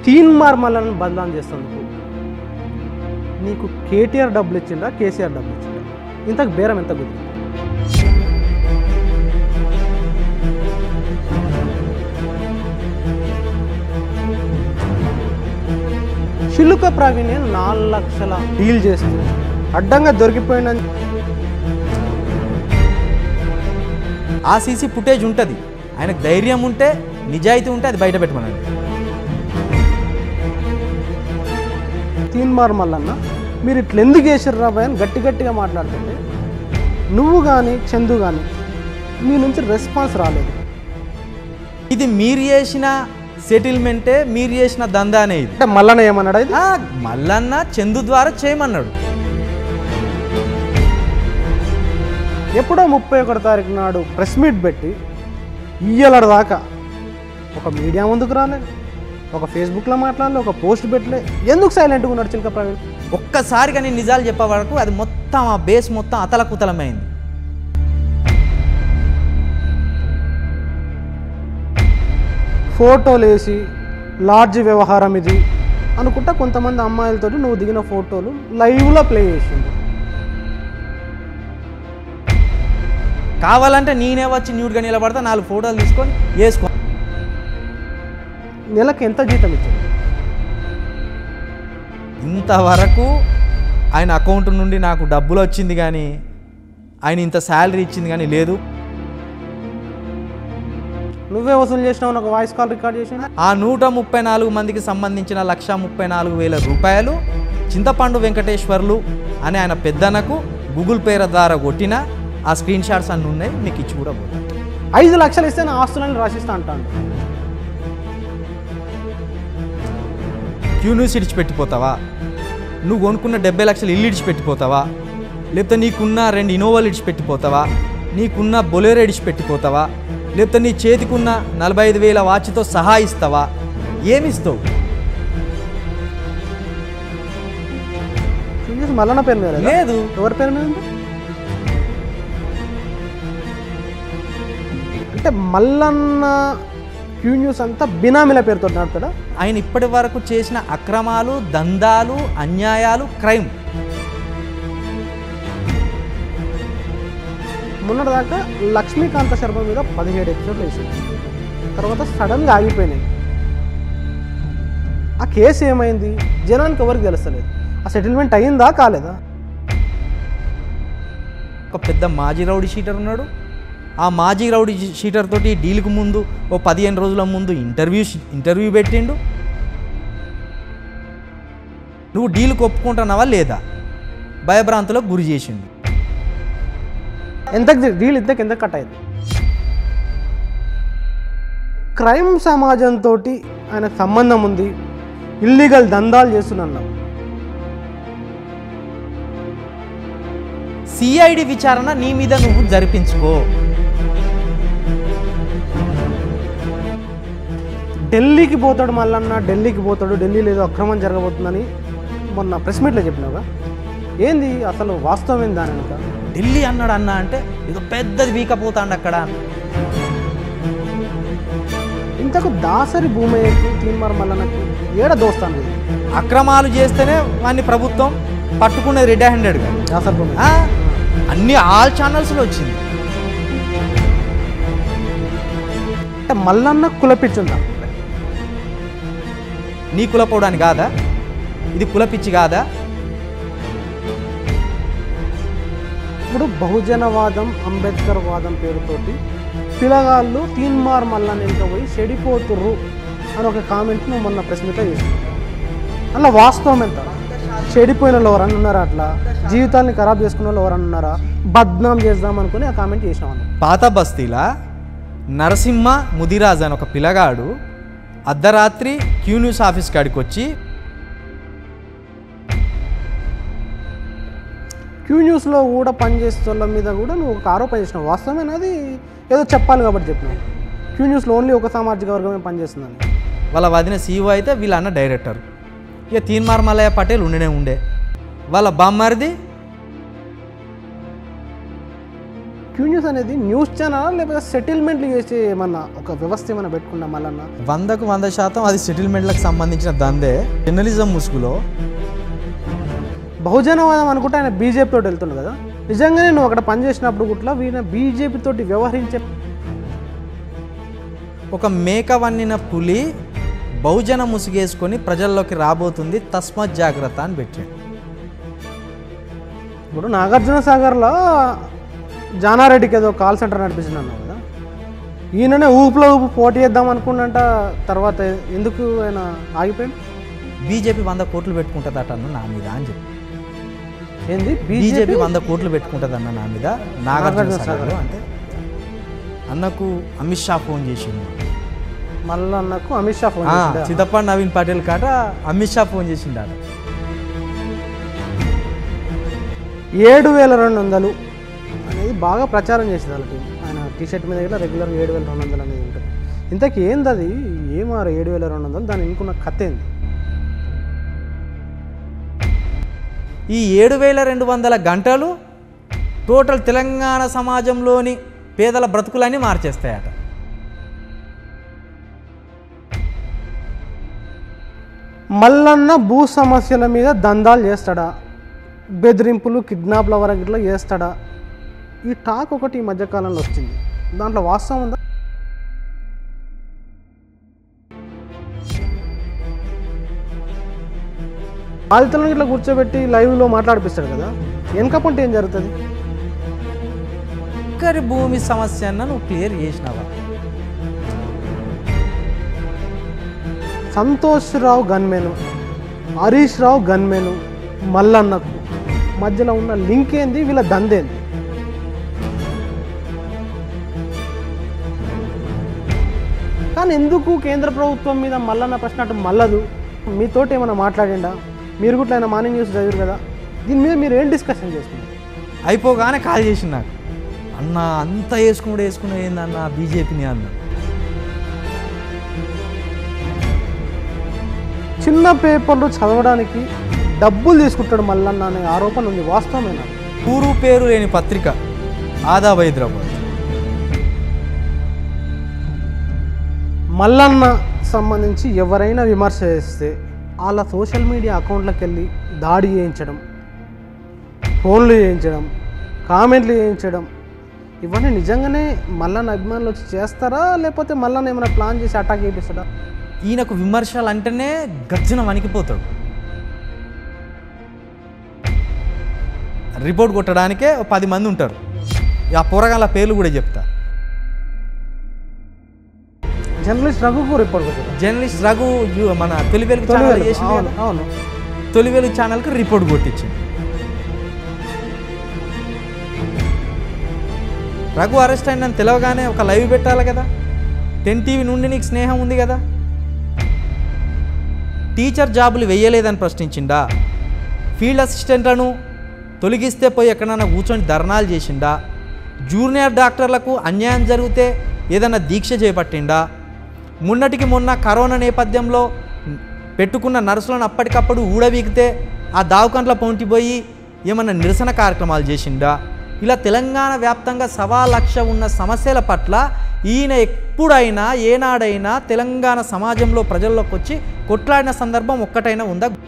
తీన్ మార్మలను బదలాం చేస్తుంది నీకు కేటీఆర్ డబ్బులు ఇచ్చిండా కేసీఆర్ డబ్బులు ఇచ్చిండా ఇంతకు బేరం ఎంత గుర్తు చిలుక ప్రవీణే నాలుగు లక్షల డీల్ చేస్తుంది అడ్డంగా దొరికిపోయిందని ఆ సీసీ ఫుటేజ్ ఉంటుంది ఆయనకు ధైర్యం ఉంటే నిజాయితీ ఉంటే అది బయట పెట్టమనండి తీన్మార్ మల్లన్న మీరు ఇట్లా ఎందుకు వేసారు రాబాయ్ అని గట్టి గట్టిగా మాట్లాడుతుంటే నువ్వు కానీ చందు కానీ మీ నుంచి రెస్పాన్స్ రాలేదు ఇది మీరు చేసిన సెటిల్మెంటే మీరు చేసిన దందానే ఇది అంటే మల్లన్న ఏమన్నాడు ఇది ఆ, మల్లన్న చందు ద్వారా చేయమన్నాడు ఎప్పుడో ముప్పై ఒకటి తారీఖు నాడు ప్రెస్ మీట్ పెట్టి ఇయ్యలడు దాకా ఒక మీడియా ముందుకు రాలే ఒక ఫేస్బుక్లో మాట్లాడలే ఒక పోస్ట్ పెట్టలే ఎందుకు సైలెంట్గా ఉన్నాడు చిలక ప్రవీణ్ ఒక్కసారిగా నేను నిజాలు చెప్పే వరకు అది మొత్తం ఆ బేస్ మొత్తం అతలకుతలమైంది ఫోటోలు వేసి లార్జ్ వ్యవహారం ఇది అనుకుంటా కొంతమంది అమ్మాయిలతోటి నువ్వు దిగిన ఫోటోలు లైవ్లో ప్లే చేసిండు కావాలంటే నేనే వచ్చి న్యూడ్గా నిలబడతా నాలుగు ఫోటోలు తీసుకొని వేసుకో నెలకు ఎంత జీతం ఇచ్చాడు ఇంతవరకు ఆయన అకౌంట్ నుండి నాకు డబ్బులు వచ్చింది కానీ ఆయన ఇంత శాలరీ ఇచ్చింది కానీ లేదు నువ్వే వసూలు చేసినావు అని ఒక వాయిస్ కాల్ రికార్డ్ చేసిన ఆ నూట ముప్పై నాలుగు మందికి సంబంధించిన లక్ష ముప్పై నాలుగు వేల రూపాయలు చింతపండు వెంకటేశ్వర్లు అనే ఆయన పెద్దనకు గూగుల్ పే ద్వారా కొట్టిన ఆ స్క్రీన్ షాట్స్ అన్నీ ఉన్నాయి మీకు ఇచ్చి కూడా పోతాను ఐదు లక్షలు ఇస్తే నా ఆస్తులని రాసిస్తా అంటాను క్యూన్యూస్ ఇడిచిపెట్టిపోతావా నువ్వు కొనుక్కున్న డెబ్బై లక్షలు ఇల్లు ఇడిచిపెట్టిపోతావా లేకపోతే నీకున్న రెండు ఇనోవాలు ఇడిచిపెట్టిపోతావా నీకున్న బొలేరో ఇడిచిపెట్టిపోతావా లేకపోతే నీ చేతికున్న నలభై ఐదు వేల వాచ్తో సహా ఇస్తావా ఏమిస్తావు చూసి మల్లన్న పేరు మీద లేదా? లేదు ఎవరి పేరు మీద ఉంది అంటే మల్లన్న క్యూ న్యూస్ అంతా బినామీల పేరుతో నడుపుతాడా ఆయన ఇప్పటి వరకు చేసిన అక్రమాలు దందాలు అన్యాయాలు క్రైమ్ మొన్నటిదాకా లక్ష్మీకాంత శర్మ మీద పదిహేడు ఎపిసోడ్లు వేసింది తర్వాత సడన్గా ఆగిపోయినాయి ఆ కేసు ఏమైంది జనానికి ఎవరికి తెలుస్తలేదు ఆ సెటిల్మెంట్ అయ్యిందా కాలేదా ఒక పెద్ద మాజీ రౌడీ షీటర్ ఉన్నాడు ఆ మాజీ రౌడీ షీటర్ తోటి డీల్కి ముందు ఓ పదిహేను రోజుల ముందు ఇంటర్వ్యూ ఇంటర్వ్యూ పెట్టిండు నువ్వు డీల్కి ఒప్పుకుంటున్నావా లేదా భయభ్రాంతులకు గురి చేసిండు ఎంత డీల్ ఇంతకు ఎంత కట్ అయింది క్రైమ్ సమాజంతో ఆయనకు సంబంధం ఉంది ఇల్లీగల్ దందాలు చేస్తున్నాను సిఐడి విచారణ నీ మీద నువ్వు జరిపించుకో ఢిల్లీకి పోతాడు మల్లన్న ఢిల్లీకి పోతాడు ఢిల్లీలో ఏదో అక్రమం జరగబోతుందని మొన్న ప్రెస్ మీట్లో చెప్పినావుగా ఏంది అసలు వాస్తవం ఏంది దాని వెనుక ఢిల్లీ అన్నాడు అన్న అంటే ఏదో పెద్దది వీకపోతాండు అక్కడ ఇంతకు దాసరి భూమయ్యకి తీన్మార్ మల్లన్నకి ఏడ దోస్తాను ఇది అక్రమాలు చేస్తేనే వాడిని ప్రభుత్వం పట్టుకునేది రెడ్ హ్యాండెడ్గా దాసరి భూమయ్య ఆ, అన్ని ఆల్ ఛానల్స్లో వచ్చింది అంటే మల్లన్న కులపిచ్చుందా నీ కులపోవడానికి కాదా ఇది కులపిచ్చి కాదా ఇప్పుడు బహుజనవాదం అంబేద్కర్ వాదం పేరుతోటి పిల్లగాళ్ళు తీన్మార్ మల్లన్న వెనుక పోయి చెడిపోతుర్రు అని ఒక కామెంట్ నువ్వు మొన్న ప్రెస్ మీట్లో చేసినావు అలా వాస్తవం ఎంత చెడిపోయిన వాళ్ళు ఎవరన్నా ఉన్నారా అట్లా జీవితాన్ని ఖరాబ్ చేసుకున్న వాళ్ళు ఎవరన్నా ఉన్నారా బద్నాం చేద్దాం అనుకుని ఆ కామెంట్ చేసినావు అన్న పాత బస్తీలా నరసింహ ముదిరాజ్ అని ఒక పిల్లగాడు అర్ధరాత్రి క్యూ న్యూస్ ఆఫీస్ కాడికి వచ్చి క్యూ న్యూస్లో కూడా పనిచేసే వాళ్ళ మీద కూడా నువ్వు ఒక ఆరోపణ చేసినావు వాస్తవమేనది ఏదో చెప్పాలి కాబట్టి చెప్పినావు క్యూ న్యూస్లో ఓన్లీ ఒక సామాజిక వర్గమే పనిచేస్తుందని వాళ్ళ వదిన సీఓ అయితే వీళ్ళ అన్న డైరెక్టర్ ఇక తీన్మార్ మల్లయ్య పటేల్ ఉండనే ఉండే వాళ్ళ బామ్మరిది క్యూ న్యూస్ అనేది న్యూస్ ఛానల్ లేకపోతే సెటిల్మెంట్లు చేసే ఏమన్నా ఒక వ్యవస్థ ఏమైనా పెట్టుకున్నా మళ్ళన్న వందకు వంద శాతం అది సెటిల్మెంట్లకు సంబంధించిన దందే జర్నలిజం ముసుగులో బహుజనవాదం అనుకుంటే ఆయన బీజేపీ తోటి వెళ్తుండు కదా నిజంగానే నువ్వు అక్కడ పనిచేసినప్పుడు కూడా వీళ్ళ బీజేపీ తోటి వ్యవహరించే ఒక మేక వన్నిన పులి బహుజన ముసుగేసుకొని ప్రజల్లోకి రాబోతుంది తస్మత్ జాగ్రత్త అని పెట్టాడు ఇప్పుడు నాగార్జున సాగర్లో జానారెడ్డికి ఏదో కాల్ సెంటర్ నడిపిస్తుంది అన్నావు కదా ఈయననే ఊపులో ఊపు పోటీ చేద్దాం అనుకున్నంట తర్వాత ఎందుకు ఆయన ఆగిపోయాడు బీజేపీ వంద కోట్లు పెట్టుకుంటుందట అన్న నా మీద అని చెప్పి ఏంది బీజేపీ బీజేపీ వంద కోట్లు పెట్టుకుంటుంది అన్న నా మీద నాగార్జున సాగర్లో అంటే అన్నకు అమిత్ షా ఫోన్ చేసిండు మళ్ళీ అన్నకు అమిత్ షా ఫోన్ ఆ, చేసిండా? చిదప్ప నవీన్ పాటిల్ కాట అమిత్ షా ఫోన్ చేసిండాడు ఏడు వేల రెండు వందలు అనేది బాగా ప్రచారం చేసేది వాళ్ళకి ఆయన టీషర్ట్ మీద కూడా రెగ్యులర్ ఏడు వేల రెండు వందలు అనేది ఉంటుంది ఇంతకీ ఏంది అది ఏమారు ఏడు వేల రెండు వందలు దాని ఎన్నుకున్న కథ ఏంది ఈ ఏడు వేల రెండు వందల గంటలు టోటల్ తెలంగాణ సమాజంలోని పేదల బ్రతుకులన్నీ మార్చేస్తాయట మల్లన్న భూ సమస్యల మీద దందాలు చేస్తాడా బెదిరింపులు కిడ్నాప్ల వరకు ఇట్లా చేస్తాడా ఈ టాక్ ఒకటి ఈ మధ్యకాలంలో వచ్చింది దాంట్లో వాస్తవం ఉందా బాధితులను ఇట్లా కూర్చోబెట్టి లైవ్లో మాట్లాడిపిస్తాడు కదా వెనక పంట ఏం జరుగుతుంది ఒక్కరి భూమి సమస్య అన్న నువ్వు క్లియర్ చేసినావా సంతోష్ రావు గన్మెను హరీష్ రావు గన్మెను మల్లన్నకు మధ్యలో ఉన్న లింక్ ఏంది వీళ్ళ దందేంది కానీ ఎందుకు కేంద్ర ప్రభుత్వం మీద మల్లన్న ప్రశ్న అటు మల్లదు మీతోటి ఏమైనా మాట్లాడిండా మీరు కూడా ఆయన మార్నింగ్ న్యూస్ చదివారు కదా దీని మీద మీరు ఏం డిస్కషన్ చేస్తున్నారు అయిపోగానే కాల్ చేసింది నాకు అన్న అంత వేసుకున్నాడు వేసుకున్నాడు ఏందన్న బీజేపీని అన్న చిన్న పేపర్లు చదవడానికి డబ్బులు తీసుకుంటాడు మల్లన్న అనే ఆరోపణ ఉంది వాస్తవమేనా ఊరు పేరు లేని పత్రిక ఆదాబ్ హైదరాబాద్ మల్లన్న సంబంధించి ఎవరైనా విమర్శ చేస్తే వాళ్ళ సోషల్ మీడియా అకౌంట్లకు వెళ్ళి దాడి చేయించడం ఫోన్లు చేయించడం కామెంట్లు చేయించడం ఇవన్నీ నిజంగానే మల్లన్న అభిమానులు వచ్చి చేస్తారా లేకపోతే మల్లన్న ఏమైనా ప్లాన్ చేసి అటాక్ చేపిస్తాడా ఈయనకు విమర్శలు అంటేనే గర్జన వణికిపోతాడు రిపోర్ట్ కొట్టడానికే ఓ పది మంది ఉంటారు ఆ పోరగాళ్ళ పేర్లు కూడా చెప్తా జర్నలిస్ట్ రఘుకు రిపోర్ట్ కొట్టారు జర్నలిస్ట్ రఘు యు- మన తొలి వెలుగు ఛానల్ చేసింది అవును కదా. అవును తొలి వెలుగు ఛానల్కి రిపోర్ట్ కొట్టించింది రఘు అరెస్ట్ అయిందని తెలవగానే ఒక లైవ్ పెట్టాలి కదా టెన్ టీవీ నుండి నీకు స్నేహం ఉంది కదా టీచర్ జాబులు వేయలేదని ప్రశ్నించిండా ఫీల్డ్ అసిస్టెంట్లను తొలగిస్తే పోయి ఎక్కడైనా కూర్చొని ధర్నాలు చేసిండా జూనియర్ డాక్టర్లకు అన్యాయం జరిగితే ఏదైనా దీక్ష చేపట్టిండా మొన్నటికి మొన్న కరోనా నేపథ్యంలో పెట్టుకున్న నర్సులను అప్పటికప్పుడు ఊడవీకితే ఆ దావకంట్ల పొంటిపోయి ఏమన్నా నిరసన కార్యక్రమాలు చేసిండా ఇలా తెలంగాణ వ్యాప్తంగా సవా లక్ష ఉన్న సమస్యల పట్ల ఈయన ఎప్పుడైనా ఏనాడైనా తెలంగాణ సమాజంలో ప్రజల్లోకి వచ్చి కొట్లాడిన సందర్భం ఒక్కటైనా ఉందా